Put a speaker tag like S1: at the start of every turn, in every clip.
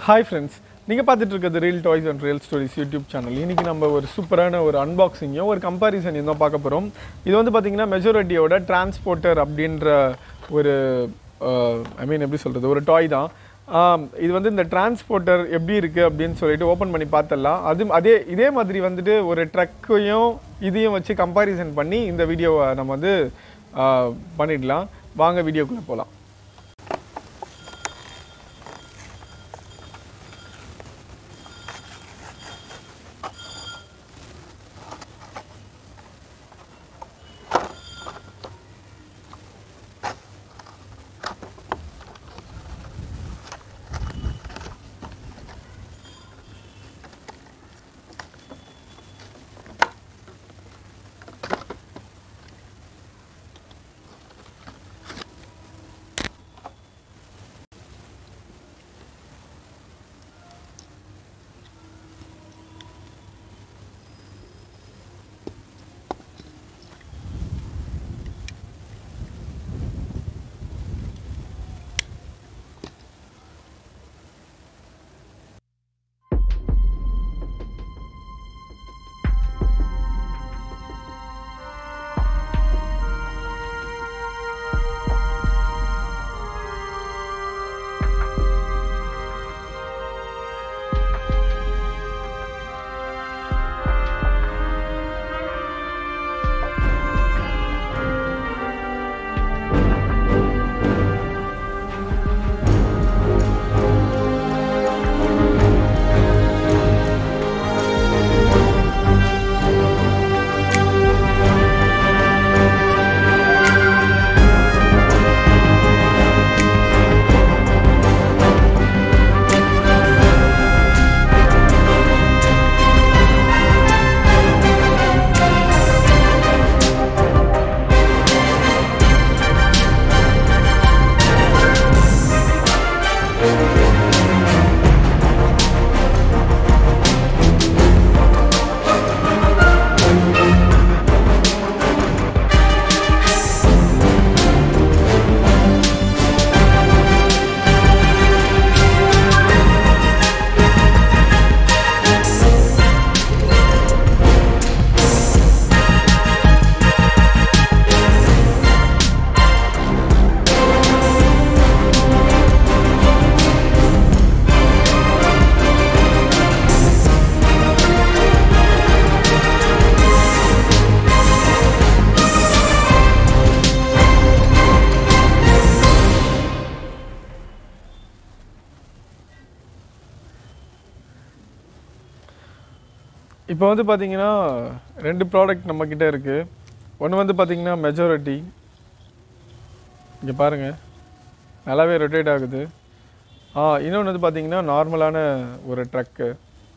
S1: hi friends நீங்கள் பார்த்துட்டு இருக்கிறது real toys and real stories YouTube channel இன்றைக்கி நம்ம ஒரு சூப்பரான ஒரு அன்பாக்சிங்கையும் ஒரு கம்பாரிசனையும் தான் பார்க்க போகிறோம் இது வந்து பார்த்திங்கன்னா மெஜாரிட்டியோட டிரான்ஸ்போர்ட்டர் அப்படின்ற ஒரு ஐ மீன் எப்படி சொல்கிறது ஒரு டாய் தான் ஆம், இது வந்து இந்த டிரான்ஸ்போர்ட்டர் எப்படி இருக்குது அப்படின்னு சொல்லிட்டு ஓப்பன் பண்ணி பார்த்துடலாம் அது அதே இதே மாதிரி வந்துட்டு ஒரு ட்ரக்கையும் இதையும் வச்சு கம்பாரிசன் பண்ணி இந்த வீடியோவை நம்ம வந்து ஆ, பண்ணிடலாம் வாங்க வீடியோக்குள்ளே போகலாம் இப்போ வந்து பார்த்தீங்கன்னா ரெண்டு ப்ராடக்ட் நம்மக்கிட்ட இருக்குது ஒன்று வந்து பார்த்தீங்கன்னா மெஜாரிட்டி இங்கே பாருங்கள் நல்லாவே ரொட்டேட் ஆகுது ஆ இன்னொன்று வந்து பார்த்தீங்கன்னா நார்மலான ஒரு ட்ரக்கு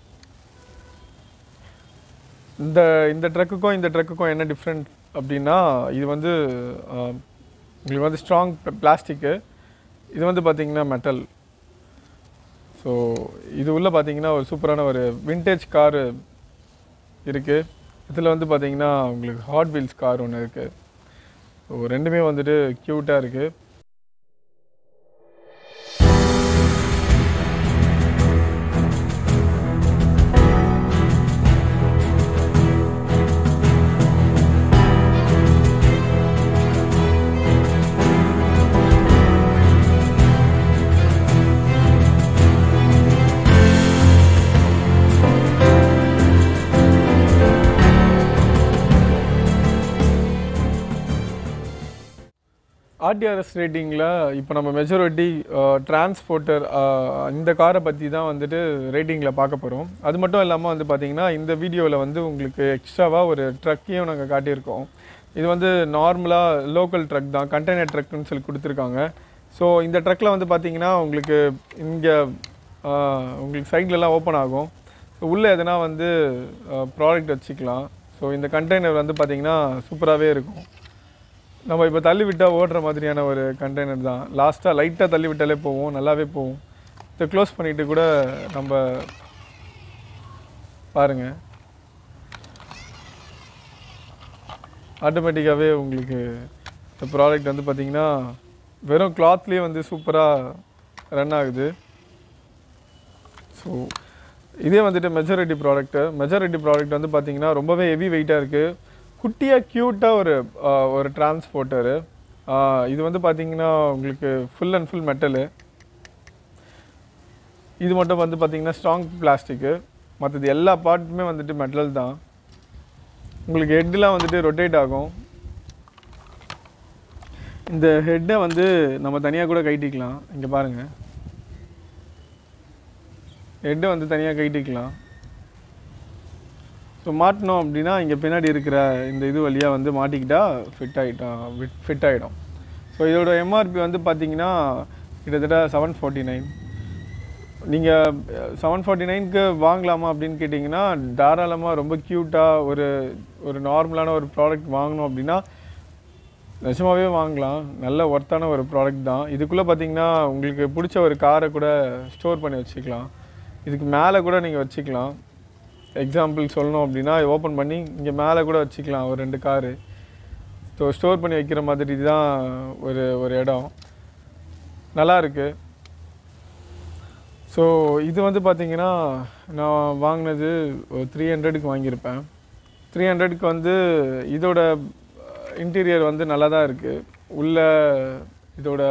S1: இந்த இந்த ட்ரக்குக்கும் இந்த ட்ரக்குக்கும் என்ன டிஃப்ரெண்ட் அப்படின்னா இது வந்து ஆ, உங்களுக்கு வந்து ஸ்ட்ராங் பிளாஸ்டிக்கு இது வந்து பார்த்தீங்கன்னா மெட்டல் ஸோ இது உள்ள பார்த்தீங்கன்னா ஒரு சூப்பரான ஒரு விண்டேஜ் காரு இருக்குது இதில் வந்து பார்த்தீங்கன்னா உங்களுக்கு ஹாட் வீல்ஸ் கார் ஒன்று இருக்குது ஸோ ரெண்டுமே வந்துட்டு க்யூட்டாக இருக்குது ஆர்டிஆர்எஸ் ரேட்டிங்கில் இப்போ நம்ம மெஜாரிட்டி டிரான்ஸ்போர்ட்டர் இந்த காரை பற்றி தான் வந்துட்டு ரேட்டிங்கில் பார்க்க போகிறோம் அது மட்டும் இல்லாமல் வந்து பார்த்தீங்கன்னா இந்த வீடியோவில் வந்து உங்களுக்கு எக்ஸ்ட்ராவாக ஒரு ட்ரக்கையும் நாங்கள் காட்டியிருக்கோம் இது வந்து நார்மலாக லோக்கல் ட்ரக் தான் கண்டெய்னர் ட்ரக்னு சொல்லி கொடுத்துருக்காங்க ஸோ இந்த ட்ரக்கில் வந்து பார்த்தீங்கன்னா உங்களுக்கு இங்கே உங்களுக்கு சைட்லலாம் ஓப்பன் ஆகும் ஸோ உள்ளே எதனா வந்து ப்ராடக்ட் வச்சுக்கலாம் ஸோ இந்த கண்டெய்னர் வந்து பார்த்தீங்கன்னா சூப்பராகவே இருக்கும் நம்ம இப்போ தள்ளி விட்டால் ஓடுற மாதிரியான ஒரு கண்டெய்னர் தான் லாஸ்ட்டாக லைட்டாக தள்ளி விட்டாலே போவோம் நல்லாவே போகும் இதை க்ளோஸ் பண்ணிட்டு கூட நம்ம பாருங்க ஆட்டோமேட்டிக்காகவே உங்களுக்கு இந்த ப்ராடக்ட் வந்து பார்த்தீங்கன்னா வெறும் கிளாத்லேயே வந்து சூப்பராக ரன் ஆகுது ஸோ இதே வந்துட்டு மெஜாரிட்டி ப்ராடக்ட்டு மெஜாரிட்டி ப்ராடக்ட் வந்து பார்த்தீங்கன்னா ரொம்பவே ஹெவி வெயிட்டாக இருக்குது குட்டியாக க்யூட்டாக ஒரு ஆஹ், ஒரு டிரான்ஸ்போர்ட்டரு இது வந்து பார்த்தீங்கன்னா உங்களுக்கு ஃபுல் அண்ட் ஃபுல் மெட்டலு இது மட்டும் வந்து பார்த்தீங்கன்னா ஸ்ட்ராங் பிளாஸ்டிக்கு மற்றது எல்லா பார்ட்டுமே வந்துட்டு மெட்டல் தான் உங்களுக்கு ஹெட்லாம் வந்துட்டு ரொட்டேட் ஆகும் இந்த ஹெட்டை வந்து நம்ம தனியாக கூட கைட்டிக்கலாம் இங்கே பாருங்கள் ஹெட்டை வந்து தனியாக கைட்டிக்கலாம் ஸோ மாட்டினோம் அப்படின்னா இங்கே பின்னாடி இருக்கிற இந்த இது வழியாக வந்து மாட்டிக்கிட்டா ஃபிட் ஆகிட்டோம் ஃபிட் ஆகிடும் ஸோ இதோட எம்ஆர்பி வந்து பார்த்தீங்கன்னா கிட்டத்தட்ட செவன் ஃபார்ட்டி நைன் நீங்கள் செவன் ஃபார்ட்டி நைனுக்கு வாங்கலாமா அப்படின்னு கேட்டிங்கன்னா தாராளமாக ரொம்ப க்யூட்டாக ஒரு ஒரு நார்மலான ஒரு ப்ராடக்ட் வாங்கணும் அப்படின்னா நிஜமாவே வாங்கலாம் நல்ல ஒர்த்தான ஒரு ப்ராடக்ட் தான் இதுக்குள்ளே பார்த்தீங்கன்னா உங்களுக்கு பிடிச்ச ஒரு காரை கூட ஸ்டோர் பண்ணி வச்சுக்கலாம் இதுக்கு மேலே கூட நீங்கள் வச்சுக்கலாம் எக்ஸாம்பிள் சொல்லணும் அப்படின்னா ஓப்பன் பண்ணி இங்கே மேலே கூட வச்சுக்கலாம் ஒரு ரெண்டு காரு ஸோ ஸ்டோர் பண்ணி வைக்கிற மாதிரி தான் ஒரு ஒரு இடம் நல்லா இருக்கு ஸோ இது வந்து பார்த்தீங்கன்னா நான் வாங்கினது ஒரு த்ரீ ஹண்ட்ரடுக்கு வாங்கியிருப்பேன் த்ரீ ஹண்ட்ரடுக்கு வந்து இதோட இன்டீரியர் வந்து நல்லா தான் இருக்குது உள்ள இதோட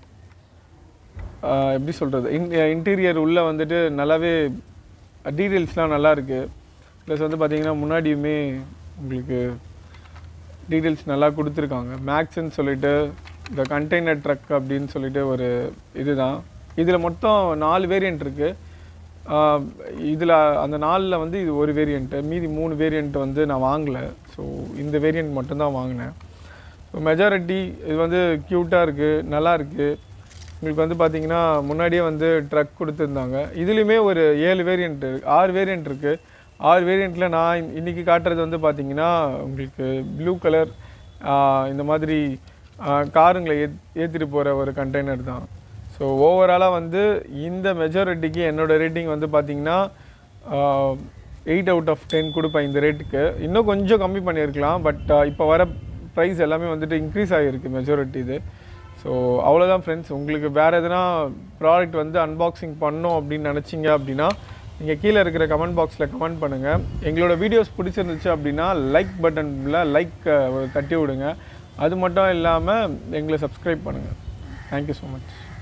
S1: ஆஹ், எப்படி சொல்கிறது இன் இன்டீரியர் உள்ளே வந்துட்டு நல்லாவே டீட்டெயில்ஸ்லாம் நல்லா இருக்குது ப்ளஸ் வந்து பார்த்தீங்கன்னா முன்னாடியுமே உங்களுக்கு டீட்டெயில்ஸ் நல்லா கொடுத்துருக்காங்க மேக்ஸ்ன்னு சொல்லிட்டு இந்த கண்டெய்னர் ட்ரக் அப்படின்னு சொல்லிட்டு ஒரு இதுதான் இதில் மொத்தம் நாலு வேரியண்ட் இருக்குது இதில் அந்த நாலில் வந்து இது ஒரு வேரியண்ட்டு மீதி மூணு வேரியண்ட் வந்து நான் வாங்கலை ஸோ இந்த வேரியண்ட் மட்டும்தான் வாங்கினேன் ஸோ மெஜாரிட்டி இது வந்து க்யூட்டாக இருக்குது நல்லா இருக்குது உங்களுக்கு வந்து பார்த்தீங்கன்னா முன்னாடியே வந்து ட்ரக் கொடுத்துருந்தாங்க இதுலேயுமே ஒரு ஏழு வேரியண்ட் ஆறு வேரியண்ட் இருக்குது ஆறு வேரியண்ட்டில் நான் இன்- இன்னைக்கு காட்டுறது வந்து பார்த்தீங்கன்னா உங்களுக்கு ப்ளூ கலர் இந்த மாதிரி ஆஹ், காருங்களை ஏத் ஏற்றிட்டு போகிற ஒரு கண்டெய்னர் தான் ஸோ ஓவராலாக வந்து இந்த மெஜாரிட்டிக்கு என்னோட ரேட்டிங் வந்து பார்த்தீங்கன்னா எயிட் அவுட் ஆஃப் டென் கொடுப்பேன் இந்த ரேட்டுக்கு இன்னும் கொஞ்சம் கம்மி பண்ணியிருக்கலாம் பட் இப்போ வர ப்ரைஸ் எல்லாமே வந்துட்டு இன்க்ரீஸ் ஆகிருக்கு மெஜாரிட்டி இது ஸோ அவ்வளோதான் ஃப்ரெண்ட்ஸ் உங்களுக்கு வேறு எதனா ப்ராடக்ட் வந்து அன்பாக்சிங் பண்ணோம் அப்படின்னு நினச்சிங்க அப்படின்னா நீங்கள் கீழே இருக்கிற கமெண்ட் பாக்ஸில் கமெண்ட் பண்ணுங்கள் எங்களோட வீடியோஸ் பிடிச்சிருந்துச்சு அப்படின்னா லைக் பட்டனில் லைக் தட்டி விடுங்க அது மட்டும் இல்லாமல் எங்களை சப்ஸ்கிரைப் பண்ணுங்கள் தேங்க்யூ ஸோ மச்